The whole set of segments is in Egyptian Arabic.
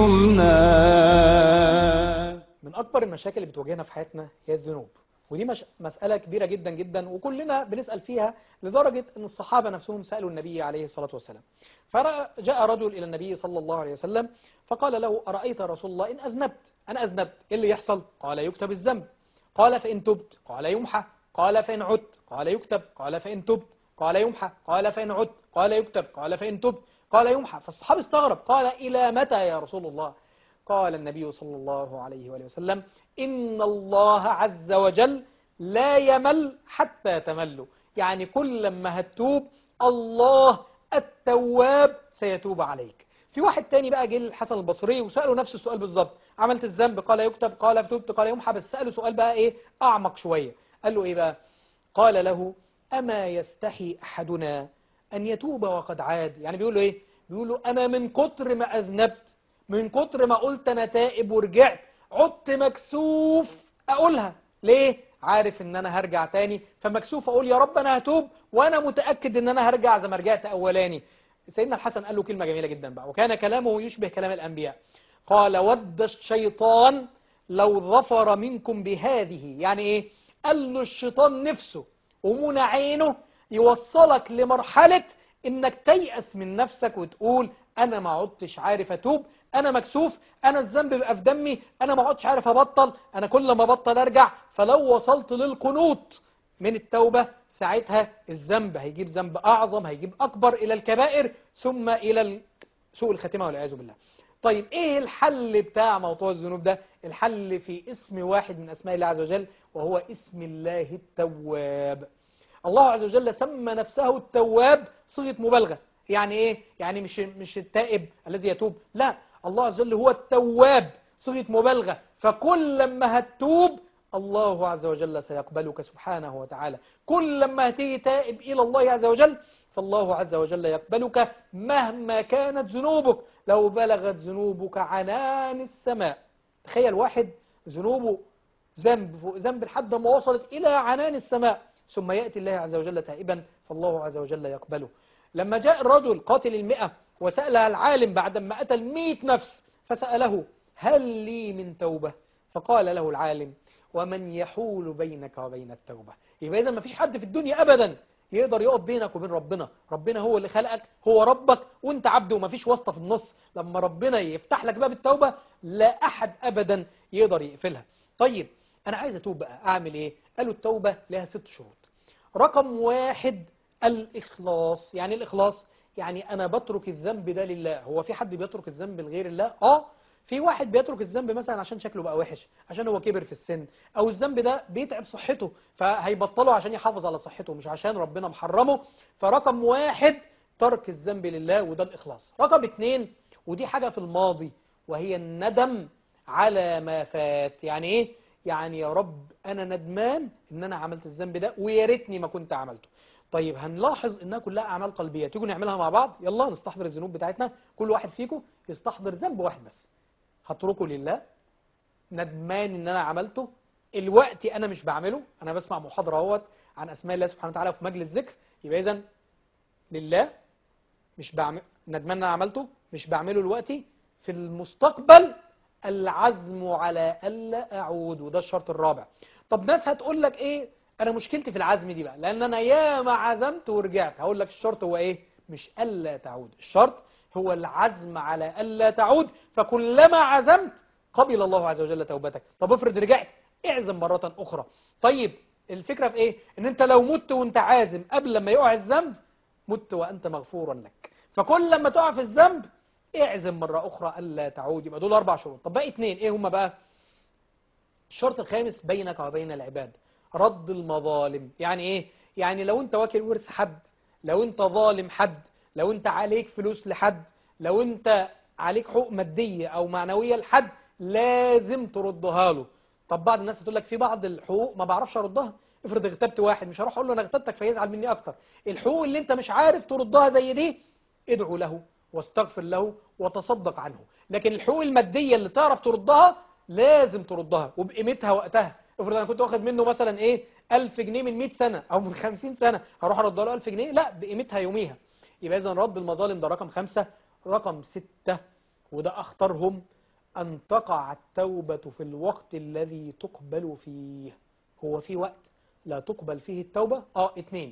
يمنى من أكبر المشاكل اللي بتواجهنا في حياتنا هي الذنوب ودي مش مسألة كبيرة جدا جدا وكلنا بنسأل فيها لدرجة أن الصحابة نفسهم سألوا النبي عليه الصلاة والسلام فجاء رجل إلى النبي صلى الله عليه وسلم فقال له أرأيت رسول الله إن أذنبت أنا أذنبت إيه اللي يحصل قال يكتب الذنب قال فإن تبت قال يمحى قال فإن عدت قال يكتب قال فإن تبت قال يمحى قال فإن عدت قال يكتب قال فإن تبت قال يمحى فالصحابي استغرب قال إلى متى يا رسول الله قال النبي صلى الله عليه وآله وسلم إن الله عز وجل لا يمل حتى تملوا يعني كل لما هتتوب الله التواب سيتوب عليك في واحد تاني بقى جه الحسن البصري وسأله نفس السؤال بالظبط عملت الذنب قال يكتب قال فتوبت قال يمحى بس سأله سؤال بقى ايه أعمق شوية قال له ايه بقى قال له أما يستحي أحدنا أن يتوب وقد عاد يعني بيقول له ايه بيقول له أنا من كتر ما أذنبت من كتر ما قلت أنا تائب ورجعت عدت مكسوف أقولها ليه عارف ان انا هرجع تاني فمكسوف اقول يا رب انا هتوب وانا متأكد ان انا هرجع زي ما رجعت اولاني سيدنا الحسن قال له كلمة جميلة جدا بقى وكان كلامه يشبه كلام الانبياء قال ود الشيطان لو ظفر منكم بهذه يعني ايه قال له الشيطان نفسه ومنع عينه يوصلك لمرحلة انك تيأس من نفسك وتقول انا ما عدتش عارف اتوب انا مكسوف انا الذنب بقى في دمي انا ما عدتش عارف ابطل انا كل ما بطل ارجع فلو وصلت للقنوط من التوبة ساعتها الذنب هيجيب ذنب اعظم هيجيب اكبر الى الكبائر ثم الى سوء الخاتمة والعياذ بالله طيب ايه الحل بتاع موضوع الذنوب ده الحل في اسم واحد من اسماء الله عز وجل وهو اسم الله التواب الله عز وجل سمى نفسه التواب صيغة مبالغة يعني ايه يعني مش مش التائب الذي يتوب لا الله عز وجل هو التواب صيغة مبالغة فكل لما هتتوب الله عز وجل سيقبلك سبحانه وتعالى كل لما هتيجي تائب إلى الله عز وجل فالله عز وجل يقبلك مهما كانت ذنوبك لو بلغت ذنوبك عنان السماء تخيل واحد ذنوبه ذنب فوق ذنب لحد ما وصلت إلى عنان السماء ثم يأتي الله عز وجل تائبا فالله عز وجل يقبله لما جاء الرجل قاتل المئة وسألها العالم بعدما قتل مئة نفس فسأله هل لي من توبة فقال له العالم ومن يحول بينك وبين التوبة يبقى إذا ما فيش حد في الدنيا أبدا يقدر يقف بينك وبين ربنا ربنا هو اللي خلقك هو ربك وانت عبده وما فيش واسطة في النص لما ربنا يفتح لك باب التوبة لا أحد أبدا يقدر يقفلها طيب أنا عايز أتوب بقى أعمل إيه قالوا التوبة لها ست شروط رقم واحد الإخلاص يعني الإخلاص يعني أنا بترك الذنب ده لله هو في حد بيترك الذنب لغير الله آه في واحد بيترك الذنب مثلا عشان شكله بقى وحش عشان هو كبر في السن او الذنب ده بيتعب صحته فهيبطله عشان يحافظ على صحته مش عشان ربنا محرمه فرقم واحد ترك الذنب لله وده الإخلاص رقم اتنين ودي حاجة في الماضي وهي الندم على ما فات يعني ايه يعني يا رب انا ندمان ان انا عملت الذنب ده ويا ريتني ما كنت عملته طيب هنلاحظ انها كلها اعمال قلبيه تيجوا نعملها مع بعض يلا نستحضر الذنوب بتاعتنا كل واحد فيكم يستحضر ذنب واحد بس هتركه لله ندمان ان انا عملته الوقت انا مش بعمله انا بسمع محاضره اهوت عن اسماء الله سبحانه وتعالى في مجلس ذكر يبقى اذا لله مش بعمل ندمان ان انا عملته مش بعمله دلوقتي في المستقبل العزم على الا اعود وده الشرط الرابع طب ناس هتقول لك ايه انا مشكلتي في العزم دي بقى لان انا ياما عزمت ورجعت هقول لك الشرط هو ايه مش الا تعود الشرط هو العزم على الا تعود فكلما عزمت قبل الله عز وجل توبتك طب افرض رجعت اعزم مرة اخرى طيب الفكرة في ايه ان انت لو مت وانت عازم قبل لما يقع الذنب مت وانت مغفورا لك فكل لما تقع في الذنب اعزم مرة اخرى الا تعود يبقى دول اربع شروط طب باقي اتنين ايه هما بقى الشرط الخامس بينك وبين العباد رد المظالم يعني ايه يعني لو انت واكل ورث حد لو انت ظالم حد لو انت عليك فلوس لحد لو انت عليك حقوق مادية او معنوية لحد لازم تردها له طب بعض الناس هتقول لك في بعض الحقوق ما بعرفش اردها افرض اغتبت واحد مش هروح اقول له انا اغتبتك فيزعل مني اكتر الحقوق اللي انت مش عارف تردها زي دي ادعو له واستغفر له وتصدق عنه لكن الحقوق المادية اللي تعرف تردها لازم تردها وبقيمتها وقتها افرض انا كنت واخد منه مثلا ايه 1000 جنيه من 100 سنة او من 50 سنة هروح ارد له 1000 جنيه لا بقيمتها يوميها يبقى اذا رد المظالم ده رقم خمسة رقم ستة وده اخطرهم أن تقع التوبة في الوقت الذي تقبل فيه هو في وقت لا تقبل فيه التوبة آه اتنين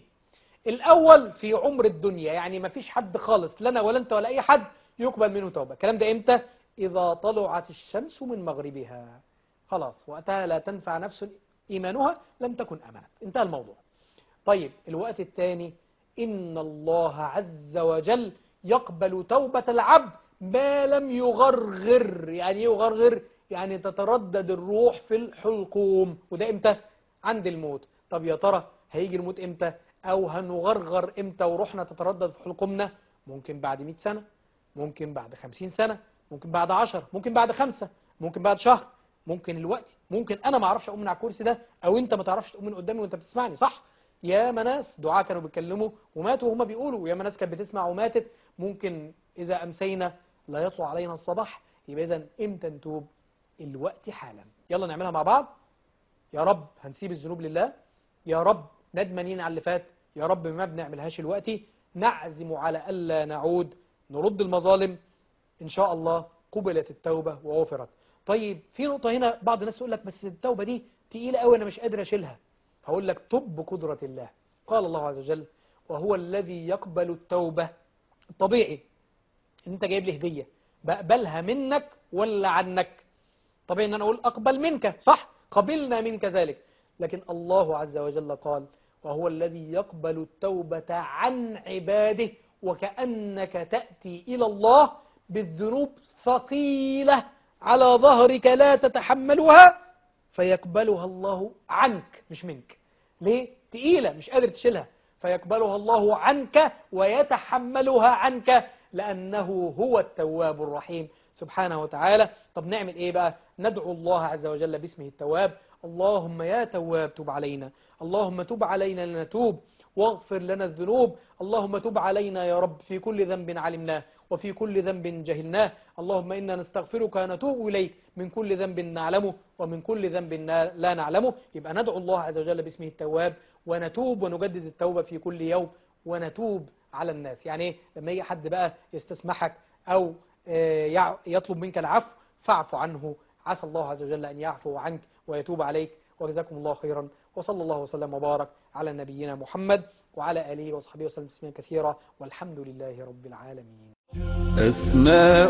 الأول في عمر الدنيا يعني ما فيش حد خالص لنا ولا أنت ولا أي حد يقبل منه توبة الكلام ده إمتى إذا طلعت الشمس من مغربها خلاص وقتها لا تنفع نفس إيمانها لم تكن أمنت انتهى الموضوع طيب الوقت الثاني إن الله عز وجل يقبل توبة العبد ما لم يغرغر يعني يغرغر يعني تتردد الروح في الحلقوم وده امتى عند الموت طب يا ترى هيجي الموت امتى او هنغرغر امتى وروحنا تتردد في حلقومنا ممكن بعد 100 سنة ممكن بعد 50 سنة ممكن بعد 10 ممكن بعد خمسة ممكن بعد شهر ممكن الوقت ممكن انا ما اعرفش اقوم من على الكرسي ده او انت ما تعرفش تقوم من قدامي وانت بتسمعني صح يا ناس دعاء كانوا بيتكلموا وماتوا وهما بيقولوا يا ناس كانت بتسمع وماتت ممكن اذا امسينا لا يطلع علينا الصباح يبقى اذا امتى نتوب الوقت حالا يلا نعملها مع بعض يا رب هنسيب الذنوب لله يا رب ندمانين على اللي فات يا رب ما بنعملهاش الوقت نعزم على ألا نعود نرد المظالم إن شاء الله قبلت التوبة وغفرت طيب في نقطة هنا بعض الناس تقول لك بس التوبة دي تقيلة قوي أنا مش قادر أشيلها هقول لك طب بقدرة الله قال الله عز وجل وهو الذي يقبل التوبة الطبيعي ان انت جايب لي هدية بقبلها منك ولا عنك طبيعي ان انا اقول اقبل منك صح قبلنا منك ذلك لكن الله عز وجل قال وهو الذي يقبل التوبة عن عباده وكأنك تأتي إلى الله بالذنوب ثقيلة على ظهرك لا تتحملها فيقبلها الله عنك مش منك ليه؟ تقيلة مش قادر تشيلها فيقبلها الله عنك ويتحملها عنك لأنه هو التواب الرحيم سبحانه وتعالى طب نعمل إيه بقى ندعو الله عز وجل باسمه التواب اللهم يا تواب تب علينا اللهم تب علينا لنتوب واغفر لنا الذنوب اللهم تب علينا يا رب في كل ذنب علمناه وفي كل ذنب جهلناه اللهم إنا نستغفرك ونتوب إليك من كل ذنب نعلمه ومن كل ذنب لا نعلمه يبقى ندعو الله عز وجل باسمه التواب ونتوب ونجدد التوبة في كل يوم ونتوب على الناس يعني ايه لما يجي حد بقى يستسمحك أو يطلب منك العفو فاعف عنه عسى الله عز وجل أن يعفو عنك ويتوب عليك وجزاكم الله خيرا وصلى الله وسلم وبارك على نبينا محمد وعلى آله وصحبه وسلم تسليما كثيرا والحمد لله رب العالمين أسماء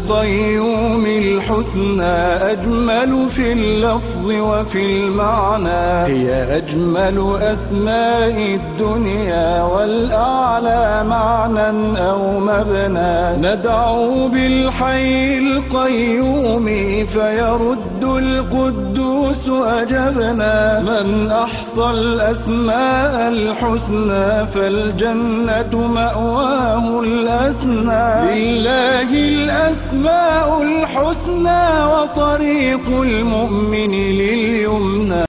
القيوم الحسنى أجمل في اللفظ وفي المعنى هي أجمل أسماء الدنيا والأعلى معنى أو مبنى ندعو بالحي القيوم فيرد القدوس أجبنا من أحصى الأسماء الحسنى فالجنة مأواه الأسنى لله الأسماء الحسنى وطريق المؤمن لليمنى